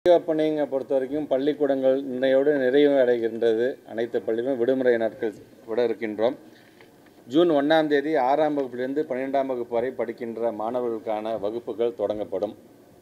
ஓப்பனிங்கை பொறுத்த வரைக்கும் பள்ளிக்கூடங்கள் இன்னையோடு நிறைவு அடைகின்றது அனைத்து பள்ளிகளும் விடுமுறை நாட்கள் விட இருக்கின்றோம் ஜூன் ஒன்றாம் தேதி ஆறாம் வகுப்பிலிருந்து பன்னிரெண்டாம் வகுப்பு வரை படிக்கின்ற மாணவர்களுக்கான வகுப்புகள் தொடங்கப்படும்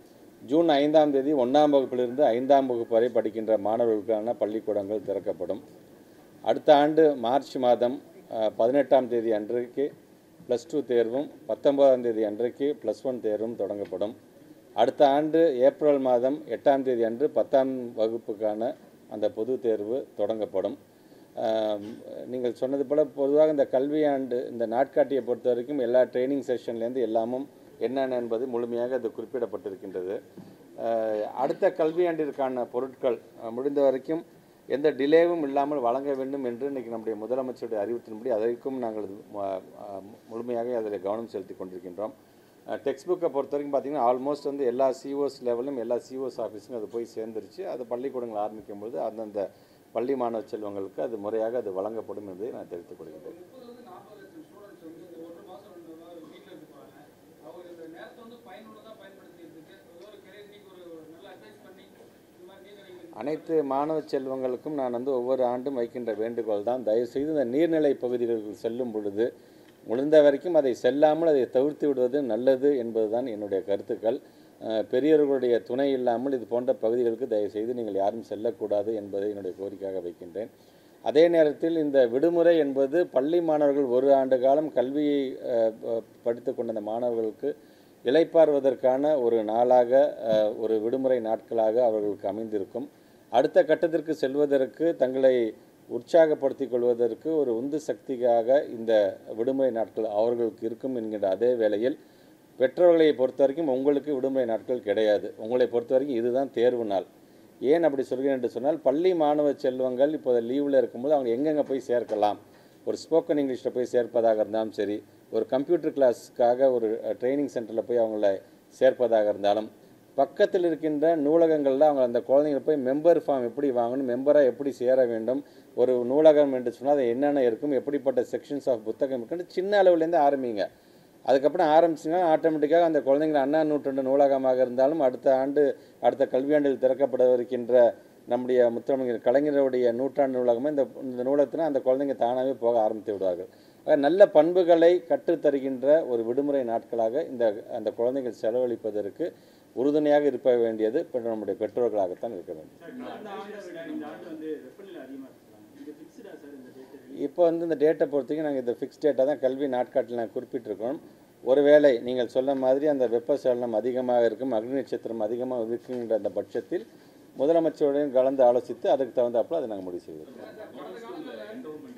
ஜூன் ஐந்தாம் தேதி ஒன்றாம் வகுப்பிலிருந்து ஐந்தாம் வகுப்பு வரை படிக்கின்ற மாணவர்களுக்கான பள்ளிக்கூடங்கள் திறக்கப்படும் அடுத்த ஆண்டு மார்ச் மாதம் அஹ், பதினெட்டாம் தேதி அன்றைக்கு ப்ளஸ் டூ தேர்வும் பத்தொன்பதாம் தேதி அன்றைக்கு ப்ளஸ் ஒன் தேர்வும் தொடங்கப்படும் அடுத்த ஆண்டு ஏப்ரல் மாதம் எட்டாம் தேதி அன்று பத்தாம் வகுப்புக்கான அந்த பொது தேர்வு தொடங்கப்படும் ஆம், நீங்கள் சொன்னது போல் பொதுவாக இந்த கல்வியாண்டு இந்த நாட்காட்டியை பொறுத்த வரைக்கும் எல்லா ட்ரைனிங் செஷன்லேருந்து எல்லாமும் என்னென்ன என்பது முழுமையாக அது குறிப்பிடப்பட்டிருக்கின்றது அஹ், அடுத்த கல்வியாண்டிற்கான பொருட்கள் அஹ், முடிந்த வரைக்கும் எந்த டிலேவும் இல்லாமல் வழங்க வேண்டும் என்று இன்றைக்கி நம்முடைய முதலமைச்சருடைய அறிவுறுத்தின்படி அதற்கும் நாங்கள் ம- அஹ், முழுமையாக அதில் கவனம் செலுத்தி கொண்டிருக்கின்றோம் டெக்ஸ்ட் புக்கை பொறுத்த வரைக்கும் பார்த்தீங்கன்னா ஆல்மோஸ்ட் வந்து எல்லா சிஓஸ் லெவலும் எல்லா சிஓஸ் ஆஃபீஸுக்கும் அது போய் சேர்ந்துருச்சு அது பள்ளிக்கூடங்கள் ஆரம்பிக்கும் பொழுது அந்தந்த பள்ளி மாணவ செல்வங்களுக்கு அது முறையாக அது வழங்கப்படும் என்பதை நான் தெரிவித்துக் கொள்கின்றேன் முப்பதுலேருந்து நாற்பது லட்சம் ஸ்டூடெண்ட்ஸ் வந்து இந்த ஒரு மாதம் ரெண்டு நாள் வீட்டில் இருப்பாங்க அவங்க இந்த நேரத்தை வந்து பயனுள்ளதாக பயன்படுத்திக்கிறதுக்கு ஏதோ ஒரு கெரியர் நீங்கள் ஒரு நல்ல அட்வைஸ் பண்ணி இந்த மாதிரி நீங்கள் நீங்கள் அனைத்து மாணவ செல்வங்களுக்கும் நான் வந்து ஒவ்வொரு ஆண்டும் வைக்கின்ற வேண்டுகோள் தான் தயவுசெய்து இந்த நீர்நிலை பகுதிகளுக்கு செல்லும் பொழுது முடிந்த வரைக்கும் அதை செல்லாமல் அதை தவிர்த்து விடுவது நல்லது என்பதுதான் என்னுடைய கருத்துக்கள் அஹ், பெரியவர்களுடைய துணை இல்லாமல் இது போன்ற பகுதிகளுக்கு தயவுசெய்து நீங்கள் யாரும் செல்லக்கூடாது என்பதை என்னுடைய கோரிக்கையாக வைக்கின்றேன் அதே நேரத்தில் இந்த விடுமுறை என்பது பள்ளி மாணவர்கள் ஒரு ஆண்டு காலம் கல்வியை அஹ், ப- படித்துக் கொண்ட அந்த மாணவர்களுக்கு இளைப்பாறுவதற்கான ஒரு நாளாக அஹ், ஒரு விடுமுறை நாட்களாக அவர்களுக்கு அமைந்திருக்கும் அடுத்த கட்டத்திற்கு செல்வதற்கு தங்களை உற்சாகப்படுத்திக் கொள்வதற்கு ஒரு உந்து சக்தியாக இந்த விடுமுறை நாட்கள் அவர்களுக்கு இருக்கும் என்கின்ற அதே வேளையில் பெற்றோர்களை பொறுத்த வரைக்கும் உங்களுக்கு விடுமுறை நாட்கள் கிடையாது உங்களை பொறுத்த வரைக்கும் இதுதான் தேர்வு நாள் ஏன் அப்படி சொல்கிறேன் என்று சொன்னால் பள்ளி மாணவ செல்வங்கள் இப்போது லீவில் இருக்கும்போது அவங்க எங்கெங்கே போய் சேர்க்கலாம் ஒரு ஸ்போக்கன் இங்கிலீஷில் போய் சேர்ப்பதாக இருந்தாலும் சரி ஒரு கம்ப்யூட்டர் கிளாஸ்க்காக ஒரு ட்ரைனிங் சென்டரில் போய் அவங்கள சேர்ப்பதாக இருந்தாலும் பக்கத்தில் இருக்கின்ற நூலகங்களில் அவங்க அந்த குழந்தைங்க போய் மெம்பர் ஃபார்ம் எப்படி வாங்கணும் மெம்பராக எப்படி சேர வேண்டும் ஒரு நூலகம் என்று சொன்னால் அது என்னென்ன இருக்கும் எப்படிப்பட்ட செக்ஷன்ஸ் ஆஃப் புத்தகம் இருக்குன்னு சின்ன அளவுலேருந்து ஆரம்பிங்க அதுக்கப்புறம் ஆரம்பிச்சிங்கன்னா ஆட்டோமேட்டிக்காக அந்த குழந்தைங்க அண்ணா நூற்றாண்டு நூலகமாக இருந்தாலும் அடுத்த ஆண்டு அடுத்த கல்வியாண்டில் திறக்கப்படவிருக்கின்ற நம்முடைய முத்தமிழர் கலைஞருடைய நூற்றாண்டு நூலகமாக இந்த இந்த நூலகத்தில் அந்த குழந்தைங்க தானாகவே போக ஆரம்பித்து விடுவார்கள் ஆக நல்ல பண்புகளை கற்றுத்தருகின்ற ஒரு விடுமுறை நாட்களாக இந்த அந்த குழந்தைகள் செலவழிப்பதற்கு உறுதுணையாக இருக்க வேண்டியது இப்போ நம்முடைய பெற்றோர்களாகத்தான் இருக்க வேண்டும் கடந்த ஆண்டை விட இந்த ஆண்டு வந்து வெப்பநிலை அதிகமாக இருக்கலாம் இது ஃபிக்ஸ்டா சார் இந்த டேட்டு இப்போ வந்து இந்த டேட்டை பொறுத்தவரைக்கும் நாங்கள் இந்த ஃபிக்ஸ் டேட்டை தான் கல்வி நாட்காட்டில் நாங்கள் குறிப்பிட்டிருக்கோம் ஒருவேளை நீங்கள் சொன்ன மாதிரி அந்த வெப்பசலனம் அதிகமாக இருக்கும் அக்னி நட்சத்திரம் அதிகமாக இருக்குங்கிற அந்த பட்சத்தில் முதலமைச்சருடன் கலந்து ஆலோசித்து அதுக்கு தகுந்தாப்புல அதை நாங்கள் முடிவு செய்திருக்கோம்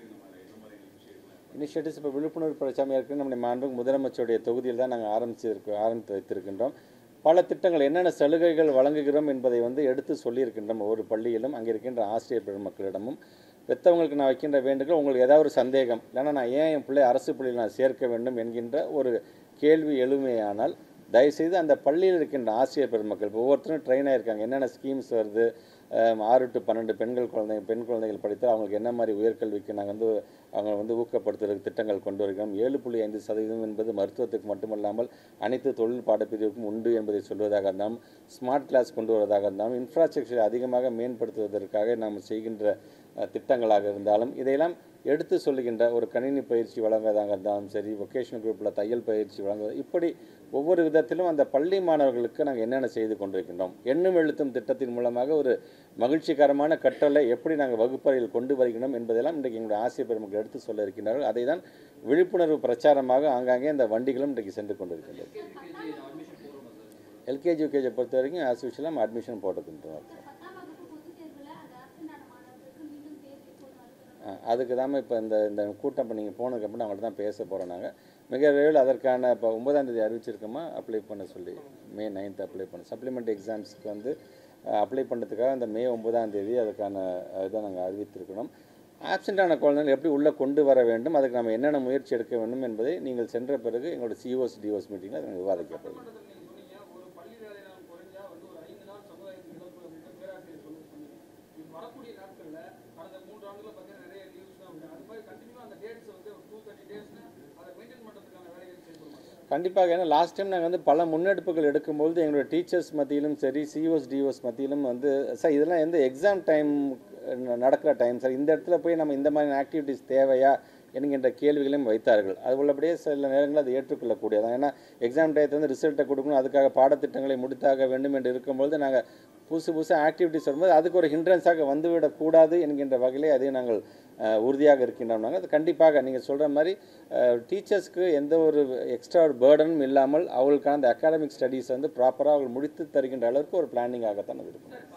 இனிஷியேட்டிவ்ஸ் இப்போ விழிப்புணர்வு பிரச்சாரம் ஏற்கனவே நம்முடைய மாண்புக்கு முதலமைச்சருடைய தொகுதியில் தான் நாங்கள் ஆரம்பிச்சிருக்கோம் ஆரம்பித்து வைத்திருக்கின்றோம் பல திட்டங்கள் என்னென்ன சலுகைகள் வழங்குகிறோம் என்பதை வந்து எடுத்து சொல்லியிருக்கின்றோம் ஒவ்வொரு பள்ளியிலும் அங்கே இருக்கின்ற ஆசிரியர் பெருமக்களிடமும் பெற்றவங்களுக்கு நான் வைக்கின்ற வேண்டுகோள் உங்களுக்கு ஏதாவது ஒரு சந்தேகம் இல்லைன்னா நான் ஏன் என் பிள்ளை அரசு பள்ளியில் நான் சேர்க்க வேண்டும் என்கின்ற ஒரு கேள்வி எழுமையானால் தயவுசெய்து அந்த பள்ளியில் இருக்கின்ற ஆசிரியர் பெருமக்கள் இப்போ ஒவ்வொருத்தரும் ட்ரெயின் ஆயிருக்காங்க என்னென்ன ஸ்கீம்ஸ் வருது அஹ், ஆறு டு பன்னெண்டு பெண்கள் குழந்தைங்க பெண் குழந்தைகள் படித்தால் அவங்களுக்கு என்ன மாதிரி உயர்கல்விக்கு நாங்கள் வந்து அவங்க வந்து ஊக்கப்படுத்துறதுக்கு திட்டங்கள் கொண்டு வருகிறோம் ஏழு புள்ளி ஐந்து சதவீதம் என்பது மருத்துவத்துக்கு மட்டுமல்லாமல் அனைத்து தொழில் பாடப்பிரிவுக்கும் உண்டு என்பதை சொல்வதாக இருந்தாலும் ஸ்மார்ட் கிளாஸ் கொண்டு வருவதாக இருந்தாலும் இன்ஃப்ராஸ்ட்ரக்சரை அதிகமாக மேம்படுத்துவதற்காக நாம் செய்கின்ற அஹ், திட்டங்களாக இருந்தாலும் இதையெல்லாம் எடுத்து சொல்லுகின்ற ஒரு கணினி பயிற்சி வழங்குவதாக இருந்தாலும் சரி வொகேஷனல் குரூப்பில் தையல் பயிற்சி வழங்குவது இப்படி ஒவ்வொரு விதத்திலும் அந்த பள்ளி மாணவர்களுக்கு நாங்கள் என்னென்ன செய்து கொண்டிருக்கின்றோம் எண்ணும் எழுத்தும் திட்டத்தின் மூலமாக ஒரு மகிழ்ச்சிகரமான கற்றலை எப்படி நாங்கள் வகுப்பறையில் கொண்டு வருகிறோம் என்பதெல்லாம் இன்றைக்கு எங்களுடைய ஆசிரியர் பெருமக்கள் எடுத்து சொல்ல இருக்கின்றார்கள் அதை தான் விழிப்புணர்வு பிரச்சாரமாக ஆங்காங்கே இந்த வண்டிகளும் இன்றைக்கு சென்று கொண்டிருக்கின்றது எல்கேஜி யூகேஜியை பொறுத்த வரைக்கும் ஆஸ் யூஷுவலாக அட்மிஷன் போட்டுக்கின்றோம் பத்தாம் வகுப்பு பொதுத் தேர்வுல அது absent ஆன மாணவர்களுக்கு மீண்டும் தேர்வு எப்போது நடத்தணும்? அஹ் அதுக்கு தான் இப்போ இந்த இந்த கூட்டம் இப்போ நீங்கள் போனதுக்கப்புறம் அவங்கள்ட்ட தான் பேச போகிறோம் நாங்கள் மிக விரைவில் அதற்கான இப்போ ஒன்பதாம் தேதி அறிவிச்சிருக்கோமா அப்ளை பண்ண சொல்லி மே நைன்த் அப்ளை பண்ண சப்ளிமெண்ட் எக்ஸாம்ஸ்க்கு வந்து அப்ளை பண்ணுறதுக்காக அந்த மே ஒன்பதாம் தேதி அதுக்கான இதை நாங்கள் அறிவித்திருக்கணும் ஆப்சென்டான குழந்தைகள் எப்படி உள்ளே கொண்டு வர வேண்டும் அதுக்கு நம்ம என்னென்ன முயற்சி எடுக்க வேண்டும் என்பதை நீங்கள் சென்ற பிறகு எங்களோட சிஓஸ் டிஓஸ் மீட்டிங்கில் அதை நாங்கள் விவாதிக்கப்படும் மட்டத்தில் நீங்கள் சொன்னீங்க ஒரு பள்ளி வேலை நாள் குறைஞ்சா வந்து ஒரு ஐந்து நாள் சமுதாயத்துக்கு இழப்பு அப்படின்னு பேராசிரியர் சொல்லி சொன்னீங்க இது வரக்கூடிய நாட்களில் கடந்த மூன்று ஆண்டுகளில் பார்த்தீங்கன்னா நிறைய நியூஸ் தான் உண்டு அது மாதிரி கண்டினியூவாக அந்த டேட்ஸ் வந்து ஒரு டூ தேர்ட்டி டேஸ்னு அதை மெயின்டைன் பண்ணுறதுக்கான வேலைகள் செய்யப்படுமா கண்டிப்பாக ஏன்னா லாஸ்ட் டைம் நாங்கள் வந்து பல முன்னெடுப்புகள் எடுக்கும்பொழுது எங்களுடைய டீச்சர்ஸ் மத்தியிலும் சரி சிஓஸ் டிஓஸ் மத்தியிலும் வந்து சார் இதெல்லாம் எந்த எக்ஸாம் டைம் நடக்கிற டைம் சார் இந்த இடத்துல போய் நம்ம இந்த மாதிரி ஆக்டிவிட்டீஸ் தேவையா என்கின்ற கேள்விகளையும் வைத்தார்கள் அது உள்ளபடியே சில நேரங்களில் அதை ஏற்றுக்கொள்ளக்கூடியதான் ஏன்னா எக்ஸாம் டயத்தை வந்து ரிசல்ட்டை கொடுக்கணும் அதுக்காக பாடத்திட்டங்களை முடித்தாக வேண்டும் என்று இருக்கும்பொழுது நாங்கள் புதுசு புதுசாக ஆக்டிவிட்டிஸ் வரும்போது அதுக்கு ஒரு ஹிண்ட்ரன்ஸாக வந்துவிடக்கூடாது என்கின்ற வகையிலே அதை நாங்கள் அஹ், உறுதியாக இருக்கின்றோம் நாங்கள் அது கண்டிப்பாக நீங்கள் சொல்கிற மாதிரி டீச்சர்ஸ்க்கு எந்த ஒரு எக்ஸ்ட்ரா ஒரு பேர்டனும் இல்லாமல் அவங்களுக்கான அந்த அகாடமிக் ஸ்டடீஸ் வந்து ப்ராப்பராக அவர்கள் முடித்து தருகின்ற அளவுக்கு ஒரு பிளானிங்காகத்தான் அது இருக்கும்